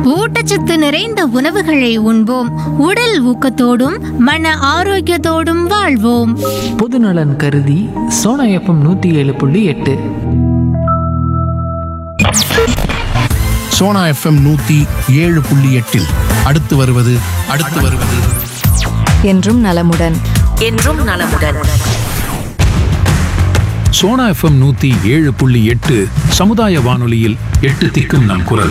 ஊட்டச்சத்து நிறைந்த உணவுகளை உண்போம் உடல் ஊக்கத்தோடும் மன ஆரோக்கியத்தோடும் வாழ்வோம் பொதுநலன் கருதி சோனா எஃப்எம் நூற்றி ஏழு புள்ளி எட்டு சோனா எஃப்எம் நூத்தி ஏழு புள்ளி எட்டில் அடுத்து வருவது அடுத்து வருவது என்றும் நலமுடன் என்றும் நலமுடன் சோனா எஃப்எம் நூத்தி ஏழு புள்ளி எட்டு சமுதாய வானொலியில் எட்டு திக்கும் நம் குரல்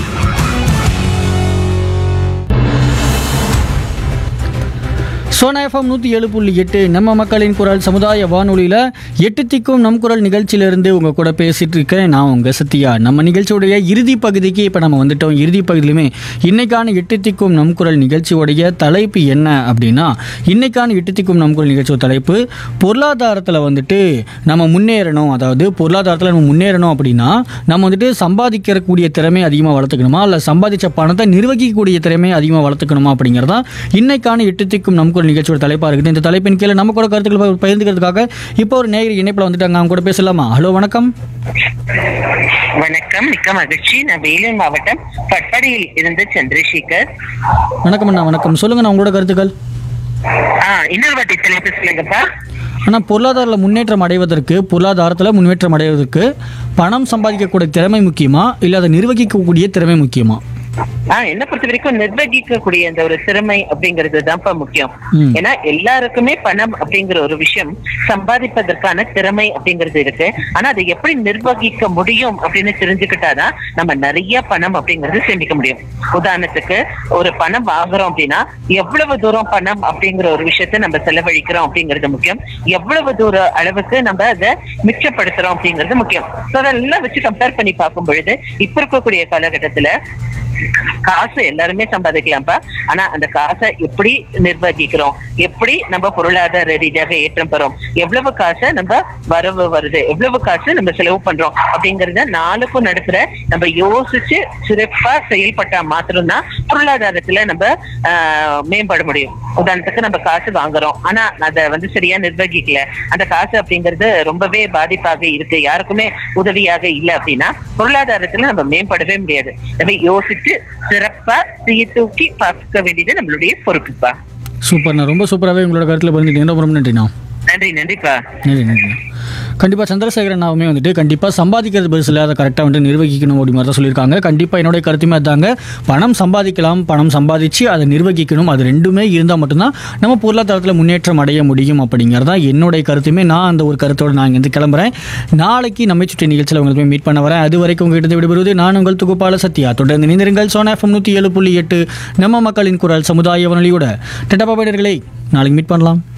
சோனா எஃப்எம் நூற்றி ஏழு புள்ளி எட்டு நம்ம மக்களின் குரல் சமுதாய வானொலியில் எட்டு திக்கும் நம் குரல் நிகழ்ச்சியிலேருந்து உங்கள் கூட பேசிகிட்டு இருக்கேன் நான் உங்கள் சத்யா நம்ம நிகழ்ச்சியுடைய இறுதி பகுதிக்கு இப்போ நம்ம வந்துட்டோம் இறுதி பகுதியிலுமே இன்னைக்கான எட்டு திக்கும் நம் குரல் நிகழ்ச்சியுடைய தலைப்பு என்ன அப்படின்னா இன்னைக்கான எட்டு திக்கும் நம் குரல் நிகழ்ச்சியோட தலைப்பு பொருளாதாரத்தில் வந்துட்டு நம்ம முன்னேறணும் அதாவது பொருளாதாரத்தில் நம்ம முன்னேறணும் அப்படின்னா நம்ம வந்துட்டு சம்பாதிக்கக்கூடிய திறமை அதிகமாக வளர்த்துக்கணுமா இல்லை சம்பாதிச்ச பணத்தை நிர்வகிக்கக்கூடிய திறமை அதிகமாக வளர்த்துக்கணுமா அப்படிங்கிறதா இன்னைக்கான எட்டு திக்கும் நம் குரல் நிகழ்ச்சியோட தலைப்பாக இருக்குது இந்த தலைப்பின் கீழே நம்ம கூட கருத்துக்கள் பகிர்- பகிர்ந்துக்கிறதுக்காக இப்போ ஒரு நேயர் இணைப்பில் வந்துட்டாங்க அவங்க கூட பேசலாமா ஹலோ வணக்கம் வணக்கம் மிக்க மகிழ்ச்சி நான் வேலூர் மாவட்டம் பட்பாடியில் இருந்து சந்திரசேகர் வணக்கம் அண்ணா வணக்கம் சொல்லுங்க நான் உங்களோட கருத்துக்கள் ஆ இன்னொரு வாட்டி தலைப்பு சொல்லுங்கப்பா ஆனால் பொருளாதாரத்தில் முன்னேற்றம் அடைவதற்கு பொருளாதாரத்தில் முன்னேற்றம் அடைவதற்கு பணம் சம்பாதிக்கக்கூடிய திறமை முக்கியமா இல்லை அதை நிர்வகிக்கக்கூடிய திறமை முக்கியமா ஆ என்ன பொறுத்த வரைக்கும் நிர்வகிக்கக்கூடிய அந்த ஒரு திறமை அப்படிங்கிறது தான்ப்பா முக்கியம் ம். ஏன்னா எல்லாருக்குமே பணம் அப்படிங்கிற ஒரு விஷயம் சம்பாதிப்பதற்கான திறமை அப்படிங்கிறது இருக்கு ஆனா அதை எப்படி நிர்வகிக்க முடியும் அப்படின்னு தெரிஞ்சுக்கிட்டாதான் நம்ம நிறைய பணம் அப்படிங்கிறது சேமிக்க முடியும் உதாரணத்துக்கு ஒரு பணம் வாங்குறோம் அப்படின்னா எவ்வளவு தூரம் பணம் அப்படிங்கிற ஒரு விஷயத்த நம்ம செலவழிக்கிறோம் அப்படிங்கிறது முக்கியம் எவ்வளவு தூர அளவுக்கு நம்ம அதை மிச்சப்படுத்துறோம் அப்படிங்கிறது முக்கியம் So அதெல்லாம் வச்சு கம்பேர் பண்ணி பார்க்கும் பொழுது இப்ப இருக்கக்கூடிய காலகட்டத்துல காசு எல்லாருமே சம்பாதிக்கலாம்ப்பா ஆனா அந்த காசை எப்படி நிர்வகிக்கிறோம் எப்படி நம்ம பொருளாதார ரீதியாக ஏற்றம் பெறோம் எவ்வளவு காசை நம்ம வரவு வருது எவ்வளவு காசு நம்ம செலவு பண்றோம் அப்படிங்கறத நாளுக்கும் நடுப்புற நம்ம யோசிச்சு சிறப்பா செயல்பட்டா மாத்திரம்தான் பொருளாதாரத்துல நம்ம ஆஹ், மேம்பட முடியும் உதாரணத்துக்கு நம்ம காசு வாங்குறோம் ஆனா அதை வந்து சரியா நிர்வகிக்கல அந்த காசு அப்படிங்கிறது ரொம்பவே பாதிப்பாக இருக்கு யாருக்குமே உதவியாக இல்லை அப்படின்னா பொருளாதாரத்துல நம்ம மேம்படவே முடியாது நம்ம யோசிச்சு சிறப்பா சீர்தூக்கி பார்க்க வேண்டியது நம்மளுடைய பொறுப்புப்பா சூப்பர்ண்ணா ரொம்ப சூப்பராகவே உங்களோட கருத்தில் பகிர்ந்துட்டீங்க ரொம்ப ரொம்ப நன்றிண்ணா நன்றி நன்றிப்பா நன்றி நன்றி கண்டிப்பாக சந்திரசேகரன் அண்ணாவுமே வந்துட்டு கண்டிப்பாக சம்பாதிக்கிறது பெருசில் அதை கரெக்டாக வந்து நிர்வகிக்கணும் அப்படி மாதிரி தான் சொல்லியிருக்காங்க கண்டிப்பாக என்னுடைய கருத்துமே அதாங்க பணம் சம்பாதிக்கலாம் பணம் சம்பாதிச்சு அதை நிர்வகிக்கணும் அது ரெண்டுமே இருந்தால் மட்டும்தான் நம்ம பொருளாதாரத்தில் முன்னேற்றம் அடைய முடியும் அப்படிங்கிறது தான் என்னுடைய கருத்துமே நான் அந்த ஒரு கருத்தோடு நான் இங்கேருந்து கிளம்புறேன் நாளைக்கு நம்மை சுற்றி நிகழ்ச்சியில் உங்களுக்கு போய் மீட் பண்ண வரேன் அது வரைக்கும் உங்ககிட்ட விடுபடுவது நான் உங்கள் தொகுப்பாளர் சத்யா தொடர்ந்து இணைந்திருங்கள் சோனா எஃப்எம் நூற்றி ஏழு புள்ளி எட்டு நம்ம மக்களின் குரல் சமுதாய வானொலியோட டெட்டா பாபேடர்களை நாளைக்கு மீட் பண்ணலாம்